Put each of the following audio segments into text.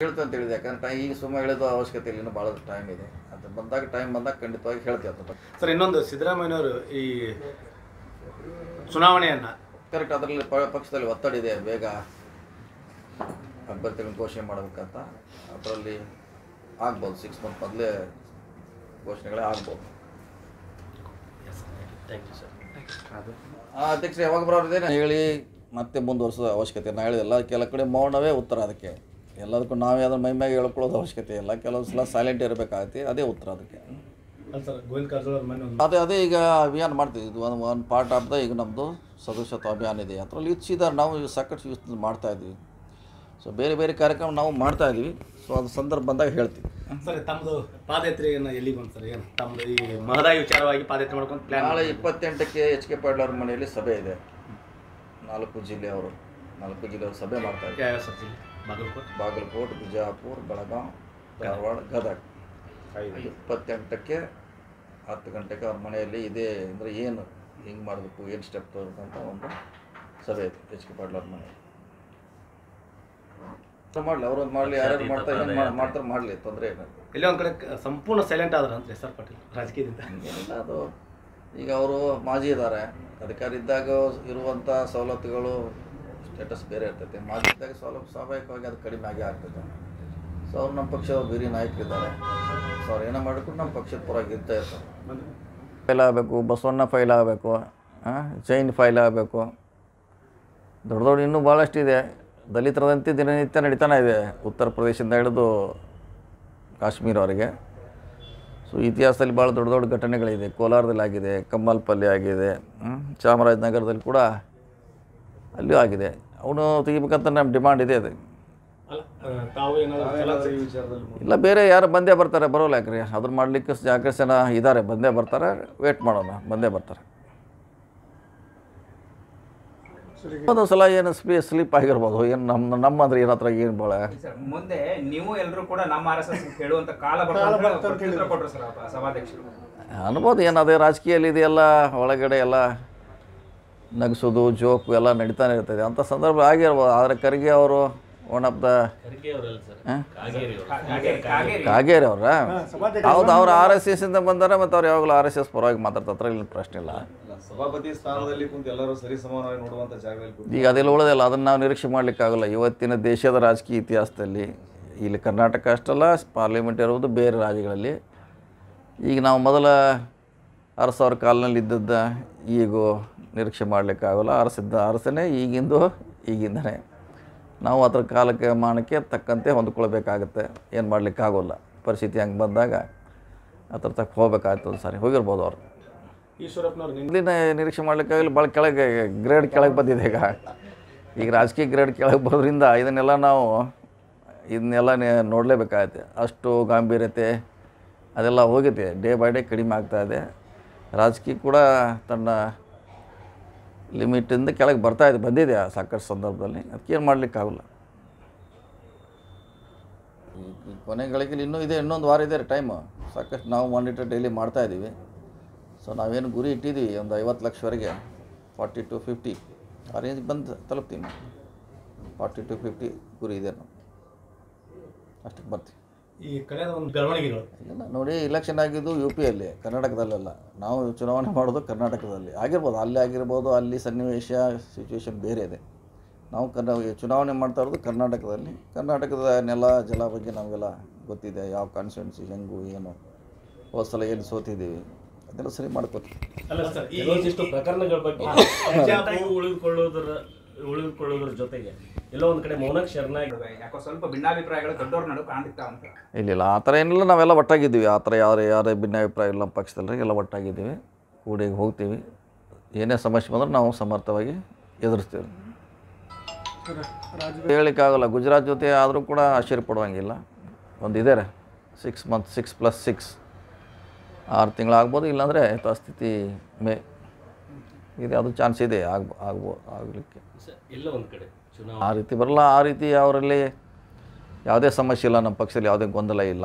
ಹೇಳ್ತಾ ಅಂತ ಹೇಳಿದೆ ಯಾಕಂದ್ರೆ ಟೈ ಈಗ ಸುಮ್ಮನೆ ಹೇಳೋದು ಅವಶ್ಯಕತೆ ಇಲ್ಲ ಇನ್ನೂ ಭಾಳ ಟೈಮ್ ಇದೆ ಅದು ಬಂದಾಗ ಟೈಮ್ ಬಂದಾಗ ಖಂಡಿತವಾಗಿ ಹೇಳ್ತೀವಿ ಅದ್ರ ಬಗ್ಗೆ ಸರ್ ಇನ್ನೊಂದು ಸಿದ್ದರಾಮಯ್ಯನವರು ಈ ಚುನಾವಣೆಯನ್ನು ಕರೆಕ್ಟ್ ಅದರಲ್ಲಿ ಪ- ಪಕ್ಷದಲ್ಲಿ ಒತ್ತಡ ಇದೆ ಬೇಗ ಅಭ್ಯರ್ಥಿಗಳನ್ನ ಘೋಷಣೆ ಮಾಡಬೇಕಂತ ಅದರಲ್ಲಿ ಆಗ್ಬೋದು ಸಿಕ್ಸ್ ಮಂತ್ ಮೊದಲೇ ಘೋಷಣೆಗಳೇ ಆಗ್ಬೋದು ಥ್ಯಾಂಕ್ ಯು ಸರ್ ಆ ಅಧ್ಯಕ್ಷರು ಯಾವಾಗ ಬರೋರಿದೆ ಹೇಳಿ ಮತ್ತೆ ಮುಂದುವರ್ಸೋದು ಅವಶ್ಯಕತೆ ನಾನು ಹೇಳಿದೆಲ್ಲ ಕೆಲ ಕಡೆ ಮೌನವೇ ಉತ್ತರ ಅದಕ್ಕೆ ಎಲ್ಲದಕ್ಕೂ ನಾವೇ ಅದನ್ನು ಮೈಮ್ಯಾಗೆ ಹೇಳ್ಕೊಳ್ಳೋದು ಅವಶ್ಯಕತೆ ಇಲ್ಲ ಕೆಲವು ಸಲ ಸೈಲೆಂಟ್ ಇರಬೇಕಾಗತ್ತೆ ಅದೇ ಉತ್ತರ ಅದಕ್ಕೆ ಅಲ್ಲ ಸರ್ ಗೋವಿಂದ ಕಾರಜೋಳ ಅವ್ರ ಮೊನ್ನೆ ಒಂದು ಅದೇ ಅದೇ ಈಗ ಅಭಿಯಾನ ಮಾಡ್ತೀವಿ ಇದು ಒಂದು ಒಂದು ಪಾರ್ಟ್ ಆಫ್ ದ ಈಗ ನಮ್ಮದು ಸದಸ್ಯತ್ವ ಅಭಿಯಾನ ಇದೆ ಅದರಲ್ಲಿ ಇಚ್ಛಿದಾರೆ ನಾವು ಈಗ ಸಾಕಷ್ಟು ಯೂಸ್ ಮಾಡ್ತಾ ಇದ್ವಿ ಸೊ ಬೇರೆ ಬೇರೆ ಕಾರ್ಯಕ್ರಮ ನಾವು ಮಾಡ್ತಾ ಇದ್ವಿ ಸೊ ಅದು ಸಂದರ್ಭ ಬಂದಾಗ ಹೇಳ್ತೀವಿ ಸರ್ ತಮ್ಮದು ಪಾದಯಾತ್ರೆಯನ್ನು ಎಲ್ಲಿ ಬಂತು ಸರ್ ಏನು ತಮ್ಮದು ಈ ಮಹದಾಯಿ ವಿಚಾರವಾಗಿ ಪಾದಯಾತ್ರೆ ಮಾಡ್ಕೊಂಡು ಪ್ಲ್ಯಾನ್ ನಾಳೆ ಇಪ್ಪತ್ತೆಂಟಕ್ಕೆ ಎಚ್ ಕೆ ಪಾಟೀಲ್ ಅವ್ರ ಮನೆಯಲ್ಲಿ ಸಭೆ ಇದೆ ನಾಲ್ಕು ಜಿಲ್ಲೆಯವರು ನಾಲ್ಕು ಜಿಲ್ಲೆಯವರು ಸಭೆ ಮಾಡ್ತಾ ಇದ್ದಾರೆ ಯಾವ ಸರ್ ಜಿಲ್ಲೆ ಬಾಗಲಕೋಟೆ ಬಾಗಲಕೋಟೆ ಬಿಜಾಪುರ ಬೆಳಗಾಂ ಧಾರವಾಡ ಗದಗ ಇಪ್ಪತ್ತೆಂಟಕ್ಕೆ ಹತ್ತು ಗಂಟೆಗೆ ಅವ್ರ ಮನೆಯಲ್ಲಿ ಇದೇ ಅಂದರೆ ಏನು ಹಿಂಗೆ ಮಾಡಬೇಕು ಏನು ಸ್ಟೆಪ್ ತಗೋಬೇಕಂತ ಒಂದು ಸಭೆ ಐತೆ ಎಚ್ ಕೆ ಪಾಟೀಲ್ ಅವ್ರ ಮನೆ ಮಾಡಲಿ ಅವ್ರು ಮಾಡಲಿ ಯಾರ್ಯಾರು ಮಾಡ್ತಾರೆ ಏನು ಮಾಡ್ತಾರೆ ಮಾಡಲಿ ತೊಂದರೆ ಇಲ್ಲ ಎಲ್ಲೇ ಒಂದು ಕಡೆ ಕ- ಸಂಪೂರ್ಣ ಸೈಲೆಂಟ್ ಆದ್ರ ಅಂತ ಎಸ್ ಆರ್ ಪಾಟೀಲ್ ರಾಜಕೀಯದಿಂದ ಏನಿಲ್ಲ ಅದು ಈಗ ಅವರು ಮಾಜಿ ಇದ್ದಾರೆ ಅಧಿಕಾರ ಇದ್ದಾಗ ಇರುವಂಥ ಸವಲತ್ತುಗಳು ಸ್ಟೇಟಸ್ ಬೇರೆ ಇರ್ತೈತೆ ಮಾಜಿ ಇದ್ದಾಗ ಸವಲತ್ತು ಸ್ವಾಭಾವಿಕವಾಗಿ ಅದು ಕಡಿಮೆ ಆಗೇ ಆಗ್ತೈತೆ ಸೊ ಅವ್ರು ನಮ್ಮ ಪಕ್ಷದ ಬೇರೆ ನಾಯಕರಿದ್ದಾರೆ ಸೊ ಅವ್ರು ಏನೋ ಮಾಡಿಕೊಂಡು ನಮ್ಮ ಪಕ್ಷದ ಪರವಾಗಿ ಇರ್ತಾ ಇರ್ತಾರೆ ಫೈಲ್ ಆಗಬೇಕು ಬಸವಣ್ಣ ಫೈಲ್ ಆಗಬೇಕು ಜೈನ್ ಫೈಲ್ ಆಗಬೇಕು ದೊಡ್ಡ ದೊಡ್ಡ ಇನ್ನೂ ಭಾಳಷ್ಟಿದೆ ದಲಿತರದಂತೆ ದಿನನಿತ್ಯ ನಡೀತಾನೆ ಇದೆ ಉತ್ತರ ಪ್ರದೇಶದಿಂದ ಹಿಡಿದು ಕಾಶ್ಮೀರವರೆಗೆ ಸೊ ಇತಿಹಾಸದಲ್ಲಿ ಭಾಳ ದೊಡ್ಡ ದೊಡ್ಡ ಘಟನೆಗಳಿದೆ ಕೋಲಾರದಲ್ಲಿ ಆಗಿದೆ ಕಮ್ಮಲ್ಪಲ್ಲಿ ಆಗಿದೆ ಹ್ಮ್, ಚಾಮರಾಜನಗರದಲ್ಲಿ ಕೂಡ ಅಲ್ಲಿಯೂ ಆಗಿದೆ ಅವನು ತೆಗಿಬೇಕಂತ ನಮ್ಮ ಡಿಮಾಂಡ್ ಇದೆ ಅದು ಅಲ್ಲ ತಾವು ಏನಾದರೂ ಇಲ್ಲ ಬೇರೆ ಯಾರು ಬಂದೇ ಬರ್ತಾರೆ ಬರೋಲ್ಲ ಯಾಕ್ರಿ ಅದನ್ನ ಮಾಡಲಿಕ್ಕೆ ಜಾಗ್ರತೆ ಜನ ಇದ್ದಾರೆ ಬಂದೇ ಬರ್ತಾರೆ ವೇಟ್ ಮಾಡೋಣ ಬಂದೇ ಬರ್ತಾರೆ ಒಂದು ಸಲ ಏನು ಸ್ಲೀ ಸ್ಲೀಪ್ ಆಗಿರ್ಬೋದು ಏನು ನಮ್ಮ ನಮ್ಮ ಅಂದ್ರೆ ಏನ ಹತ್ರ ಏನು ಭಾಳ ಸರ್ ಮುಂದೆ ನೀವು ಎಲ್ಲರೂ ಕೂಡ ನಮ್ಮ ಆರ್ ಎಸ್ ಎಸ್ ಹೇಳುವಂತ ಕಾಲ ಬರ್ತಾರೆ ಕೊಟ್ಟರು ಸರ್ ಆ ಸಭಾಧ್ಯಕ್ಷರು ಅನ್ಬೋದು ಏನು ಅದೇ ರಾಜಕೀಯಲ್ಲಿ ಇದೆಲ್ಲ ಒಳಗಡೆ ಎಲ್ಲ ನಗಿಸೋದು ಜೋಕು ಎಲ್ಲ ನಡೀತಾನೆ ಇರ್ತದೆ ಅಂಥ ಸಂದರ್ಭ ಆಗಿರ್ಬೋದು ಆದರೆ ಖರ್ಗೆ ಅವರು ಒನ್ ಆಫ್ ದ ಖರ್ಗೆ ಅವರಲ್ಲ ಸರ್ ಹಾಂ ಕಾಗೇರಿ ಅವರು ಕಾಗೇರಿ ಕಾಗೇರಿ ಕಾಗೇರಿ ಅವ್ರ ಹೌದು ಅವ್ರು ಆರ್ ಎಸ್ ಎಸ್ ಇಂದ ಬಂದಾರೆ ಮತ್ತು ಅವ್ರು ಯಾವಾಗಲೂ ಆರ್ ಎಸ್ ಎಸ್ ಪರವಾಗಿ ಮಾತಾಡ್ತಾರೆ ಅದ್ರಲ್ಲಿ ಏನು ಪ್ರಶ್ನೆ ಇಲ್ಲ ಸಭಾಪತಿ ಸ್ಥಾನದಲ್ಲಿ ಕುಂತು ಎಲ್ಲರೂ ಸರಿ ಸಮಾನವಾಗಿ ನೋಡುವಂತ ಜಾಗದಲ್ಲಿ ಕೂತು ಈಗ ಅದೆಲ್ಲ ಉಳಿದಿಲ್ಲ ಅದನ್ನು ನಾವು ನಿರೀಕ್ಷೆ ಮಾಡಲಿಕ್ಕಾಗಲ್ಲ ಇವತ್ತಿನ ದೇಶದ ರಾಜಕೀಯ ಇತಿಹಾಸದಲ್ಲಿ ಇಲ್ಲಿ ಕರ್ನಾಟಕ ಅಷ್ಟಲ್ಲ ಪಾರ್ಲಿಮೆಂಟ್ ಇರುವುದು ಬೇರೆ ರಾಜ್ಯಗಳಲ್ಲಿ ಈಗ ನಾವು ಮೊದಲ ಅರಸವ್ರ ಕಾಲದಲ್ಲಿ ಇದ್ದದ್ದ ಈಗೂ ನಿರೀಕ್ಷೆ ಮಾಡಲಿಕ್ಕಾಗಲ್ಲ ಅರಸಿದ್ದ ಅರಸನೇ ಈಗಿಂದು ಈಗಿಂದನೇ ನಾವು ಅದರ ಕಾಲಕ್ಕೆ ಮಾನಕ್ಕೆ ತಕ್ಕಂತೆ ಹೊಂದ್ಕೊಳ್ಬೇಕಾಗತ್ತೆ ಏನು ಮಾಡಲಿಕ್ಕಾಗೋಲ್ಲ ಪರಿಸ್ಥಿತಿ ಹಂಗೆ ಬಂದಾಗ ಅದ್ರ ತಕ್ಕ ಹೋಗ್ಬೇಕಾಗ್ತದೆ ಸರಿ ಹೋಗಿರ್ಬೋದು ಅವರು ಈಶ್ವರಪ್ಪನವ್ರು ನಿನ್ನ ಇಲ್ಲಿನ ನಿರೀಕ್ಷೆ ಮಾಡ್ಲಿಕ್ಕಾಗಲಿ ಭಾಳ ಕೆಳಗೆ ಗ್ರೇಡ್ ಕೆಳಗೆ ಬಂದಿದೆ ಈಗ ಈಗ ರಾಜಕೀಯ ಗ್ರೇಡ್ ಕೆಳಗೆ ಬರೋದ್ರಿಂದ ಇದನ್ನೆಲ್ಲ ನಾವು ಇದನ್ನೆಲ್ಲ ನೆ- ನೋಡಲೇಬೇಕಾಗತ್ತೆ ಅಷ್ಟು ಗಾಂಭೀರ್ಯತೆ ಅದೆಲ್ಲ ಹೋಗಿದೆ ಡೇ ಬೈ ಡೇ ಕಡಿಮೆ ಆಗ್ತಾ ಇದೆ ರಾಜಕೀಯ ಕೂಡ ತನ್ನ ಲಿಮಿಟಿಂದ ಕೆಳಗೆ ಬರ್ತಾ ಇದೆ ಬಂದಿದೆ ಆ ಸಾಕಷ್ಟು ಸಂದರ್ಭದಲ್ಲಿ ಅದಕ್ಕೇನು ಮಾಡಲಿಕ್ಕಾಗಲ್ಲ ಈ ಕೊನೆಗಳಿಗೆ ಇನ್ನೂ ಇದೆ ಇನ್ನೊಂದು ವಾರ ಇದೆ ಟೈಮು ಸಾಕಷ್ಟು ನಾವು ಮಾನಿಟರ್ ಡೈಲಿ ಮಾಡ್ತಾ ಇದ್ದೀವಿ ಸೊ ನಾವೇನು ಗುರಿ ಇಟ್ಟಿದ್ದೀವಿ ಒಂದು ಐವತ್ತು ಲಕ್ಷವರೆಗೆ ಫಾರ್ಟಿ ಟು ಫಿಫ್ಟಿ ಆ ರೇಂಜ್ ಬಂದು ತಲುಪ್ತೀವಿ ನಾವು ಫಾರ್ಟಿ ಟು ಫಿಫ್ಟಿ ಗುರಿ ಇದೆ ನಾವು ಅಷ್ಟಕ್ಕೆ ಬರ್ತೀವಿ ಈ ಕಳೆದ ಒಂದು ಬೆಳವಣಿಗೆಗಳು ಇಲ್ಲ ನೋಡಿ ಇಲೆಕ್ಷನ್ ಆಗಿದ್ದು ಯು ಪಿಯಲ್ಲಿ ಕರ್ನಾಟಕದಲ್ಲೆಲ್ಲ ನಾವು ಚುನಾವಣೆ ಮಾಡೋದು ಕರ್ನಾಟಕದಲ್ಲಿ ಆಗಿರ್ಬೋದು ಅಲ್ಲಿ ಆಗಿರ್ಬೋದು ಅಲ್ಲಿ ಸನ್ನಿವೇಶ ಸಿಚುವೇಶನ್ ಬೇರೆ ಇದೆ ನಾವು ಕನ್ನ ಚುನಾವಣೆ ಮಾಡ್ತಾ ಇರೋದು ಕರ್ನಾಟಕದಲ್ಲಿ ಕರ್ನಾಟಕದ ನೆಲ ಜಲ ಬಗ್ಗೆ ನಮಗೆಲ್ಲ ಗೊತ್ತಿದೆ ಯಾವ ಕಾನ್ಸ್ಟಿಟ್ಯೂನ್ಸಿ ಹೆಂಗು ಏನು ಹೋದ ಸಲ ಏನು ಸೋತಿದ್ದೀವಿ ಅದೆಲ್ಲ ಸರಿ ಮಾಡ್ಕೋತೀವಿ ಅಲ್ಲ ಸರ್ ಕೆಲವೊಂದಿಷ್ಟು ಪ್ರಕರಣಗಳ ಬಗ್ಗೆ ಅಜಾತಾಗಿ ಉಳಿದುಕೊಳ್ಳೋದ್ರ ಉಳಿದುಕೊಳ್ಳೋದ್ರ ಜೊತೆಗೆ ಎಲ್ಲೋ ಒಂದ್ ಕಡೆ ಮೌನಕ್ ಶರಣಾಗಿ ಯಾಕೋ ಸ್ವಲ್ಪ ಭಿನ್ನಾಭಿಪ್ರಾಯಗಳು ದೊಡ್ಡವ್ರ ನಡು ಕಾಣ್ತಿರ್ತಾವ ಅಂತ ಇಲ್ಲ ಆ ಥರ ಏನಿಲ್ಲ ನಾವೆಲ್ಲ ಒಟ್ಟಾಗಿದ್ದೀವಿ ಆ ಥರ ಯಾರು ಯಾರೇ ಭಿನ್ನಾಭಿಪ್ರಾಯ ಇಲ್ಲ ನಮ್ಮ ಪಕ್ಷದಲ್ಲಿ ಎಲ್ಲ ಒಟ್ಟಾಗಿದ್ದೀವಿ ಕೂಡಿ ಹೋಗ್ತೀವಿ ಏನೇ ಸಮಸ್ಯೆ ಬಂದ್ರೆ ನಾವು ಸಮರ್ಥವಾಗಿ ಎದುರಿಸ್ತೀವಿ ಹೇಳಲಿಕ್ಕಾಗಲ್ಲ ಗುಜರಾತ್ ಜೊತೆ ಆದರೂ ಕೂಡ ಆಶ್ಚರ್ಯ ಪಡುವಂಗಿಲ್ಲ ಒಂದು ಇದೆ six month six plus six ಆರು ತಿಂಗಳಾಗ್ಬೋದು ಇಲ್ಲಾಂದರೆ ಯಥಾಸ್ಥಿತಿ ಮೇ ಇದೆ ಅದು ಚಾನ್ಸ್ ಇದೆ ಆಗ್ಬೋ ಆಗ್ಬೋ ಆಗಲಿಕ್ಕೆ ಸರ್, ಎಲ್ಲೋ ಒಂದ್ ಕಡೆ ಚುನಾವಣೆ ಆ ರೀತಿ ಬರಲ್ಲ ಆ ರೀತಿ ಅವರಲ್ಲಿ ಯಾವುದೇ ಸಮಸ್ಯೆ ಇಲ್ಲ ನಮ್ಮ ಪಕ್ಷದಲ್ಲಿ ಯಾವುದೇ ಗೊಂದಲ ಇಲ್ಲ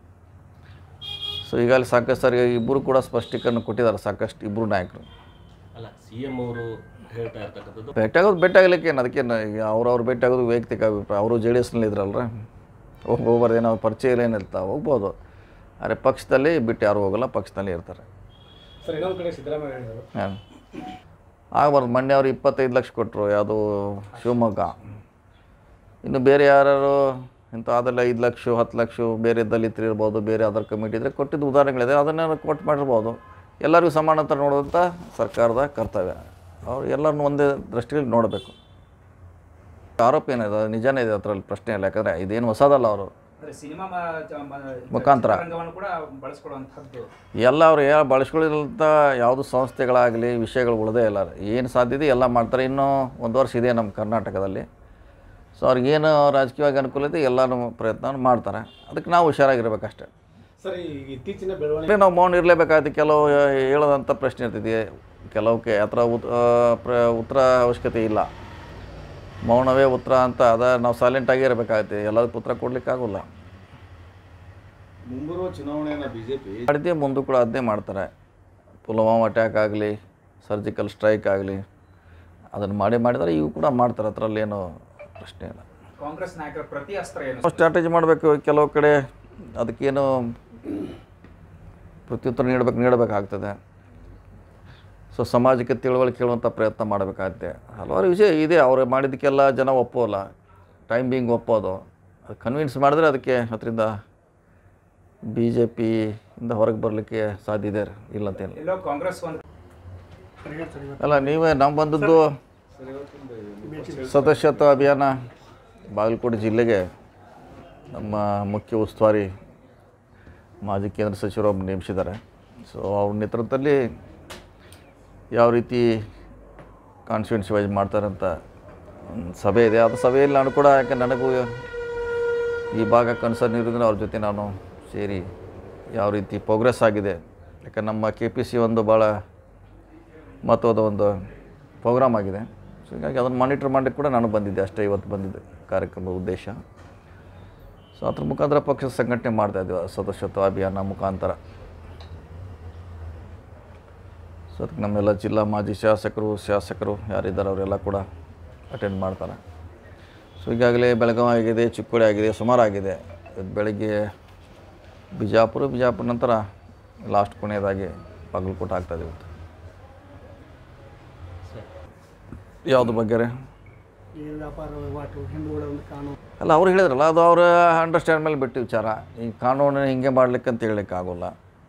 ಸೊ ಈಗಾಗಲೇ ಸಾಕಷ್ಟು ಸಾರಿ ಇಬ್ಬರು ಕೂಡ ಸ್ಪಷ್ಟೀಕರಣ ಕೊಟ್ಟಿದ್ದಾರೆ ಸಾಕಷ್ಟು ಇಬ್ಬರು ನಾಯಕರು ಅಲ್ಲ ಸಿ ಎಂ ಅವರು ಹೇಳ್ತಾ ಇರ್ತಕ್ಕಂಥದ್ದು ಭೇಟಿಯಾಗೋದು ಭೇಟಿಯಾಗಲಿಕ್ಕೆ ಏನು ಅದಕ್ಕೇನು ಈಗ ಅವ್ರವ್ರು ಭೇಟಿಯಾಗೋದು ವೈಯಕ್ತಿಕ ಅಭಿಪ್ರಾಯ ಅವರು ಜೆ ಡಿ ಎಸ್ನಲ್ಲಿ ಇದ್ರಲ್ರ ಒಬ್ಬೊಬ್ಬರು ಏನೋ ಪರಿಚಯ ಏನಿರ್ತಾವೆ ಹೋಗ್ಬೋದು ಆದರೆ ಪಕ್ಷದಲ್ಲಿ ಬಿಟ್ಟು ಯಾರು ಹೋಗಲ್ಲ ಪಕ್ಷದಲ್ಲಿ ಇರ್ತಾರೆ ಸರ್ ಇನ್ನೊಂದು ಕಡೆ ಸಿದ್ದರಾಮಯ್ಯ ಹೇಳಿದರು ಹಾಂ ಆಗಬಾರ್ದು ಮೊನ್ನೆ ಅವ್ರು ಇಪ್ಪತ್ತೈದು ಲಕ್ಷ ಕೊಟ್ಟರು ಯಾವುದು ಶಿವಮೊಗ್ಗ ಇನ್ನು ಬೇರೆ ಯಾರು ಇಂಥ ಅದೆಲ್ಲ ಐದು ಲಕ್ಷ ಹತ್ತು ಲಕ್ಷ ಬೇರೆ ದಲಿತರು ಇರ್ಬೋದು ಬೇರೆ ಅದರ್ ಕಮಿಟಿ ಇದ್ದರೆ ಕೊಟ್ಟಿದ್ದು ಉದಾಹರಣೆಗಳಿದೆ ಅದನ್ನೆಲ್ಲ ಕೊಟ್ಟು ಮಾಡಿರ್ಬೋದು ಎಲ್ಲರಿಗೂ ಸಮಾನತೆ ನೋಡುವಂಥ ಸರ್ಕಾರದ ಕರ್ತವ್ಯ ಅವ್ರು ಎಲ್ಲರನ್ನೂ ಒಂದೇ ದೃಷ್ಟಿಯಲ್ಲಿ ನೋಡಬೇಕು ಆರೋಪ ಏನಿದೆ ಅದು ನಿಜನೇ ಇದೆ ಅದರಲ್ಲಿ ಪ್ರಶ್ನೆ ಇಲ್ಲ ಯಾಕಂದರೆ ಇದೇನು ಹೊಸದಲ್ಲ ಅವರು ಅಂದ್ರೆ ಸಿನಿಮಾ ಮುಖಾಂತರ. ರಂಗವನ್ನು ಕೂಡ ಬಳಸ್ಕೊಳ್ಳುವಂತಹದ್ದು ಎಲ್ಲ ಅವ್ರು ಯಾವ ಬಳಸ್ಕೊಳ್ಳಿರಂಥ ಯಾವುದು ಸಂಸ್ಥೆಗಳಾಗಲಿ ವಿಷಯಗಳು ಉಳಿದೇ ಇಲ್ಲ ಏನು ಸಾಧ್ಯತೆ ಎಲ್ಲ ಮಾಡ್ತಾರೆ ಇನ್ನೂ ಒಂದು ವರ್ಷ ಇದೆ ನಮ್ಮ ಕರ್ನಾಟಕದಲ್ಲಿ ಸೊ ಅವ್ರಿಗೇನು ರಾಜಕೀಯವಾಗಿ ಅನುಕೂಲ ಇದೆ ಎಲ್ಲನೂ ಪ್ರಯತ್ನ ಮಾಡ್ತಾರೆ ಅದಕ್ಕೆ ನಾವು ಹುಷಾರಾಗಿರ್ಬೇಕಷ್ಟೇ ಸರ್ ಈ ಇತ್ತೀಚಿನ ಬೆಳವಣಿಗೆ ಅಂದರೆ ನಾವು ಮೌನ ಇರಲೇಬೇಕಾಗುತ್ತೆ ಕೆಲವು ಹೇಳೋದಂಥ ಪ್ರಶ್ನೆ ಇರ್ತೈತಿ ಕೆಲವಕ್ಕೆ ಆ ಥರ ಉತ್ ಆ, ಪ್ರ ಉತ್ತರ ಅವಶ್ಯಕತೆ ಇಲ್ಲ ಮೌನವೇ ಉತ್ತರ ಅಂತ ಅದ ನಾವು ಸೈಲೆಂಟಾಗೇ ಇರಬೇಕಾಗುತ್ತೆ ಎಲ್ಲದಕ್ಕೂ ಉತ್ತರ ಕೊಡಲಿಕ್ಕಾಗೋಲ್ಲ ಮುಂಬರುವ ಚುನಾವಣೆಯನ್ನ ಬಿಜೆಪಿ ಮಾಡಿದ್ದೇ ಮುಂದೆ ಕೂಡ ಅದನ್ನೇ ಮಾಡ್ತಾರೆ ಪುಲ್ವಾಮಾ ಅಟ್ಯಾಕ್ ಆಗಲಿ ಸರ್ಜಿಕಲ್ ಸ್ಟ್ರೈಕ್ ಆಗಲಿ ಅದನ್ನು ಮಾಡಿ ಮಾಡಿದರೆ ಇವು ಕೂಡ ಮಾಡ್ತಾರೆ ಅದರಲ್ಲಿ ಏನು ಪ್ರಶ್ನೆ ಇಲ್ಲ ಕಾಂಗ್ರೆಸ್ ನಾಯಕರ ಪ್ರತಿ ಅಸ್ತ್ರ ಏನು ಸ್ಟ್ರಾಟಜಿ ಮಾಡಬೇಕು ಕೆಲವು ಕಡೆ ಅದಕ್ಕೇನು ಪ್ರತ್ಯುತ್ತರ ನೀಡಬೇಕು ನೀಡಬೇಕಾಗ್ತದೆ ಸೊ ಸಮಾಜಕ್ಕೆ ತಿಳುವಳಿಕೆ ಕೇಳುವಂಥ ಪ್ರಯತ್ನ ಮಾಡಬೇಕಾಗುತ್ತೆ ಹಲವಾರು ವಿಷಯ ಇದೆ ಅವ್ರು ಮಾಡಿದ್ದಕ್ಕೆಲ್ಲ ಜನ ಒಪ್ಪೋಲ್ಲ ಟೈಮ್ ಬೀಂಗ್ ಒಪ್ಪೋದು ಅದು ಕನ್ವಿನ್ಸ್ ಮಾಡಿದ್ರೆ ಅದಕ್ಕೆ ಅದರಿಂದ ಬಿ ಜೆ ಪಿಯಿಂದ ಹೊರಗೆ ಬರಲಿಕ್ಕೆ ಸಾಧ್ಯ ಇದೆ ಇಲ್ಲ ಅಂತೇನಿಲ್ಲ ಎಲ್ಲೋ ಕಾಂಗ್ರೆಸ್ ಒಂದು ಅಲ್ಲ ನೀವೇ ನಾವು ಬಂದದ್ದು ಸದಸ್ಯತ್ವ ಅಭಿಯಾನ ಬಾಗಲಕೋಟೆ ಜಿಲ್ಲೆಗೆ ನಮ್ಮ ಮುಖ್ಯ ಉಸ್ತುವಾರಿ ಮಾಜಿ ಕೇಂದ್ರ ಸಚಿವರು ಒಬ್ಬ ನೇಮಿಸಿದ್ದಾರೆ ಸೊ ಅವ್ರ ನೇತೃತ್ವದಲ್ಲಿ ಯಾವ ರೀತಿ ಕಾನ್ಸ್ಟಿಟ್ಯೂನ್ಸಿ ವೈಸ್ ಮಾಡ್ತಾರೆ ಅಂತ ಒಂದು ಸಭೆ ಇದೆ ಅದು ಸಭೆಯಲ್ಲಿ ನಾನು ಕೂಡ ಯಾಕೆ ನನಗೂ ಈ ಭಾಗ ಕನ್ಸರ್ನ್ ಇರೋದ್ರಿಂದ ಅವ್ರ ಜೊತೆ ನಾನು ಸೇರಿ ಯಾವ ರೀತಿ ಪ್ರೋಗ್ರೆಸ್ ಆಗಿದೆ ಯಾಕಂದ್ರೆ ನಮ್ಮ ಕೆ ಪಿ ಸಿ ಒಂದು ಭಾಳ ಮಹತ್ವದ ಒಂದು ಪ್ರೋಗ್ರಾಮ್ ಆಗಿದೆ ಸೊ ಹೀಗಾಗಿ ಅದನ್ನು ಮಾನಿಟರ್ ಮಾಡಲಿಕ್ಕೆ ಕೂಡ ನಾನು ಬಂದಿದ್ದೆ ಅಷ್ಟೇ ಇವತ್ತು ಬಂದಿದ್ದೆ ಕಾರ್ಯಕ್ರಮದ ಉದ್ದೇಶ ಸೊ ಅದ್ರ ಮುಖಾಂತರ ಪಕ್ಷದ ಸಂಘಟನೆ ಮಾಡ್ತಾ ಇದ್ದೀವಿ ಸದಸ್ಯತ್ವ ಅಭಿಯಾನ ಮುಖಾಂತರ ಸೊ ಅದಕ್ಕೆ ನಮ್ಮೆಲ್ಲ ಜಿಲ್ಲಾ ಮಾಜಿ ಶಾಸಕರು ಶಾಸಕರು ಯಾರಿದ್ದಾರೆ ಅವರೆಲ್ಲ ಕೂಡ ಅಟೆಂಡ್ ಮಾಡ್ತಾರೆ ಸೊ ಈಗಾಗಲೇ ಬೆಳಗಾವಿ ಆಗಿದೆ ಚಿಕ್ಕೋಡಿ ಆಗಿದೆ ಸುಮಾರು ಆಗಿದೆ ಇವತ್ತು ಬೆಳಗ್ಗೆ ಬಿಜಾಪುರ ಬಿಜಾಪುರ ನಂತರ ಲಾಸ್ಟ್ ಕೊನೆಯದಾಗಿ ಬಾಗಲಕೋಟೆ ಆಗ್ತಾಯಿದೆ ಇವತ್ತು ಯಾವುದು ಬಗ್ಗೆ ರೀ ಈ ವ್ಯಾಪಾರ ವಹಿವಾಟು ಹಿಂದೂಗಳ ಒಂದು ಕಾನೂನು ಅಲ್ಲ ಅವ್ರು ಹೇಳಿದ್ರಲ್ಲ ಅದು ಅವ್ರ ಅಂಡರ್ಸ್ಟ್ಯಾಂಡ್ ಮೇಲೆ ಬಿಟ್ಟು ವಿಚಾರ ಈ ಕಾನೂನು ಹಿಂಗೆ ಮಾಡ್ಲಿಕ್ಕೆ ಅಂತ ಹೇಳಲಿಕ್ಕೆ ಆಗೋಲ್ಲ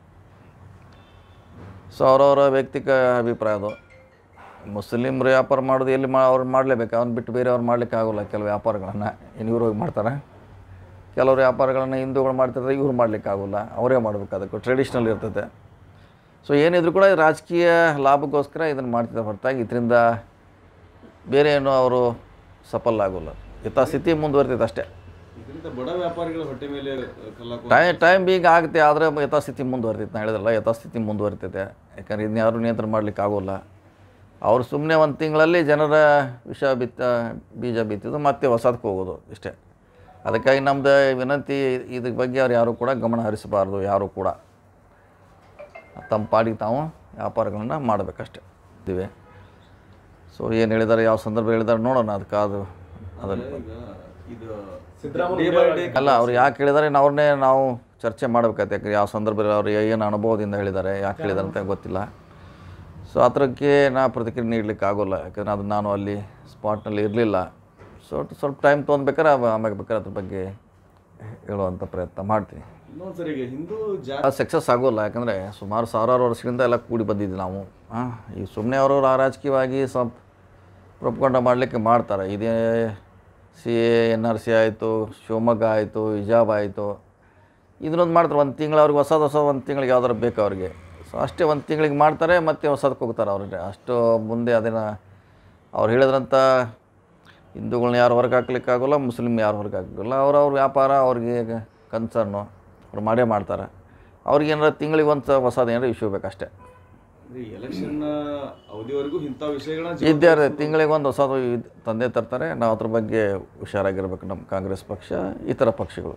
ಸೊ ಅವರವರ ವ್ಯಕ್ತಿಕ ಅಭಿಪ್ರಾಯ ಅದು ಮುಸ್ಲಿಮ್ರು ವ್ಯಾಪಾರ ಮಾಡೋದು ಎಲ್ಲಿ ಮಾ ಅವ್ರು ಮಾಡಲೇಬೇಕು ಅವ್ನು ಬಿಟ್ಟು ಬೇರೆ ಅವ್ರು ಮಾಡ್ಲಿಕ್ಕೆ ಆಗೋಲ್ಲ ಕೆಲವು ವ್ಯಾಪಾರಗಳನ್ನು ಇನ್ನು ಇವ್ರು ಹೋಗಿ ಮಾಡ್ತಾರೆ ಕೆಲವರು ವ್ಯಾಪಾರಗಳನ್ನು ಹಿಂದೂಗಳು ಮಾಡ್ತಿರ್ತಾರೆ ಇವ್ರು ಮಾಡ್ಲಿಕ್ಕೆ ಆಗೋಲ್ಲ ಅವರೇ ಮಾಡ್ಬೇಕು ಅದಕ್ಕೆ ಟ್ರೆಡಿಷ್ನಲ್ ಇರ್ತದೆ ಸೊ ಏನಿದ್ರು ಕೂಡ ರಾಜಕೀಯ ಲಾಭಕ್ಕೋಸ್ಕರ ಇದನ್ನು ಮಾಡ್ತಿದ್ದಾರೆ ಹೊರತಾಗಿ ಇದರಿಂದ ಬೇರೆ ಏನು ಅವರು ಸಫಲ ಆಗೋಲ್ಲ ಯಥಾಸ್ಥಿತಿ ಮುಂದುವರಿತೈತೆ ಅಷ್ಟೇ ಇದರಿಂದ ಬಡ ವ್ಯಾಪಾರಿಗಳ ಹೊಟ್ಟೆ ಮೇಲೆ ಕಲ್ಲಾಕೋ ಟೈಮ್ ಟೈಮ್ ಬೀಗ ಆಗುತ್ತೆ ಆದರೆ ಯಥಾಸ್ಥಿತಿ ಮುಂದುವರಿತೈತೆ ನಾ ಹೇಳಿದ್ರಲ್ಲ ಯಥಾಸ್ಥಿತಿ ಮುಂದುವರಿತೈತೆ ಯಾಕಂದ್ರೆ ಇದನ್ನ ಯಾರು ನಿಯಂತ್ರಣ ಮಾಡ್ಲಿಕ್ಕೆ ಆಗೋಲ್ಲ ಅವ್ರು ಸುಮ್ಮನೆ ಒಂದು ತಿಂಗಳಲ್ಲಿ ಜನರ ವಿಷ ಬಿತ್ತ ಬೀಜ ಬಿತ್ತಿದ್ದು ಮತ್ತೆ ಹೊಸದಕ್ಕೆ ಹೋಗೋದು ಇಷ್ಟೇ ಅದಕ್ಕಾಗಿ ನಮ್ಮದು ವಿನಂತಿ ಇದ್ರ ಬಗ್ಗೆ ಅವ್ರು ಯಾರು ಕೂಡ ಗಮನ ಹರಿಸಬಾರ್ದು ಯಾರು ಕೂಡ ತಮ್ಮ ಪಾಡಿಗೆ ತಾವು ವ್ಯಾಪಾರಗಳನ್ನು ಮಾಡಬೇಕಷ್ಟೆ ಇದ್ದೀವಿ ಸೊ ಏನು ಹೇಳಿದ್ದಾರೆ ಯಾವ ಸಂದರ್ಭ ಹೇಳಿದ್ದಾರೆ ನೋಡೋಣ ಅದಕ್ಕೆ ಅದು ಅದನ್ನು ಈಗ ಇದು ಸಿದ್ದರಾಮಯ್ಯ day by day ಅಲ್ಲ ಅವ್ರು ಯಾಕೆ ಹೇಳಿದ್ದಾರೆ ನಾವು ಅವ್ರನ್ನೇ ನಾವು ಚರ್ಚೆ ಮಾಡಬೇಕಾಯ್ತು ಯಾಕಂದ್ರೆ ಯಾವ ಸಂದರ್ಭದಲ್ಲಿ ಅವ್ರು ಏನು ಅನುಭವದಿಂದ ಹೇಳಿದ್ದಾರೆ ಯಾಕೆ ಹೇಳಿದ್ದಾರೆ ಅಂತ ಗೊತ್ತಿಲ್ಲ ಸೊ ಅದಕ್ಕೆ ನಾ ಪ್ರತಿಕ್ರಿಯೆ ನೀಡಲಿಕ್ಕೆ ಆಗೋಲ್ಲ ಯಾಕಂದರೆ ಅದು ನಾನು ಅಲ್ಲಿ ಸ್ಪಾಟ್ನಲ್ಲಿ ಇರಲಿಲ್ಲ ಸೊ ಸ್ವಲ್ಪ ಟೈಮ್ ತೊಗೊಂಡ್ಬೇಕಾರೆ ಆಮೇಲೆ ಬೇಕಾದ್ರೆ ಅದ್ರ ಬಗ್ಗೆ ಹೇಳುವಂಥ ಪ್ರಯತ್ನ ಮಾಡ್ತೀನಿ ಇನ್ನೊಂದು ಸರಿ ಈಗ ಹಿಂದೂ ಜಾತಿ ಸಕ್ಸಸ್ ಆಗೋಲ್ಲ ಯಾಕಂದರೆ ಸುಮಾರು ಸಾವಿರಾರು ವರ್ಷಗಳಿಂದ ಎಲ್ಲ ಕೂಡಿ ಬಂದಿದ್ವಿ ನಾವು ಹಾಂ ಈ ಸುಮ್ಮನೆ ಅವರು ರಾಜಕೀಯವಾಗಿ ಸ್ವಲ್ಪ ಪ್ರೊಪಗೊಂಡ ಮಾಡಲಿಕ್ಕೆ ಮಾಡ್ತಾರೆ ಇದೇ C A N R C ಆಯಿತು ಶಿವಮೊಗ್ಗ ಆಯಿತು ಹಿಜಾಬ್ ಆಯಿತು ಇದನ್ನೊಂದು ಮಾಡ್ತಾರೆ ಒಂದು ತಿಂಗಳು ಅವ್ರಿಗೆ ಹೊಸದು ಹೊಸ ಒಂದು ತಿಂಗಳಿಗೆ ಯಾವ್ದಾರು ಬೇಕು ಅವ್ರಿಗೆ ಸೊ ಅಷ್ಟೇ ಒಂದು ತಿಂಗಳಿಗೆ ಮಾಡ್ತಾರೆ ಮತ್ತೆ ಹೊಸದಕ್ಕೆ ಹೋಗ್ತಾರೆ ಅವ್ರಿಗೆ ಅಷ್ಟು ಮುಂದೆ ಅದನ್ನು ಅವ್ರು ಹೇಳಿದ್ರಂಥ ಹಿಂದೂಗಳನ್ನ ಯಾರು ಹೊರಗೆ ಹಾಕ್ಲಿಕ್ಕೆ ಆಗೋಲ್ಲ ಮುಸ್ಲಿಮ್ ಯಾರು ಹೊರಗೆ ಹಾಕೋಲ್ಲ ಅವ್ರ ಅವ್ರ ವ್ಯಾಪಾರ ಅವ್ರಿಗೆ ಕನ್ಸರ್ನು ಅವ್ರು ಮಾಡೇ ಮಾಡ್ತಾರೆ ಅವ್ರಿಗೆ ಏನಾರ ತಿಂಗಳಿಗೆ ಒಂದು ಹೊಸದು ಏನಾರ ಇಶ್ಯೂ ಬೇಕಷ್ಟೇ ಈ ಎಲೆಕ್ಷನ್ ಅವಧಿವರೆಗೂ ಇಂಥ ವಿಷಯಗಳನ್ನ ಇದ್ದೇ ಇರ್ತದೆ ತಿಂಗಳಿಗೆ ಒಂದು ಹೊಸದು ಇದ್- ತಂದೆ ತರ್ತಾರೆ ನಾವು ಅದ್ರ ಬಗ್ಗೆ ಹುಷಾರಾಗಿರ್ಬೇಕು ನಮ್ಮ ಕಾಂಗ್ರೆಸ್ ಪಕ್ಷ ಇತರ ಪಕ್ಷಗಳು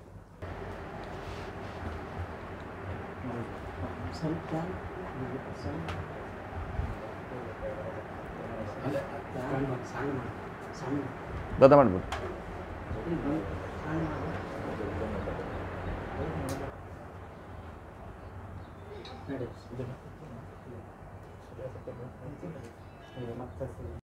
ಸ್ವಲ್ಪ ಸಣ್ಣ ಸಣ್ಣ ಬದ ಮಾಡಿಬಿಟ್ಟು ಸಣ್ಣ ನಡಿ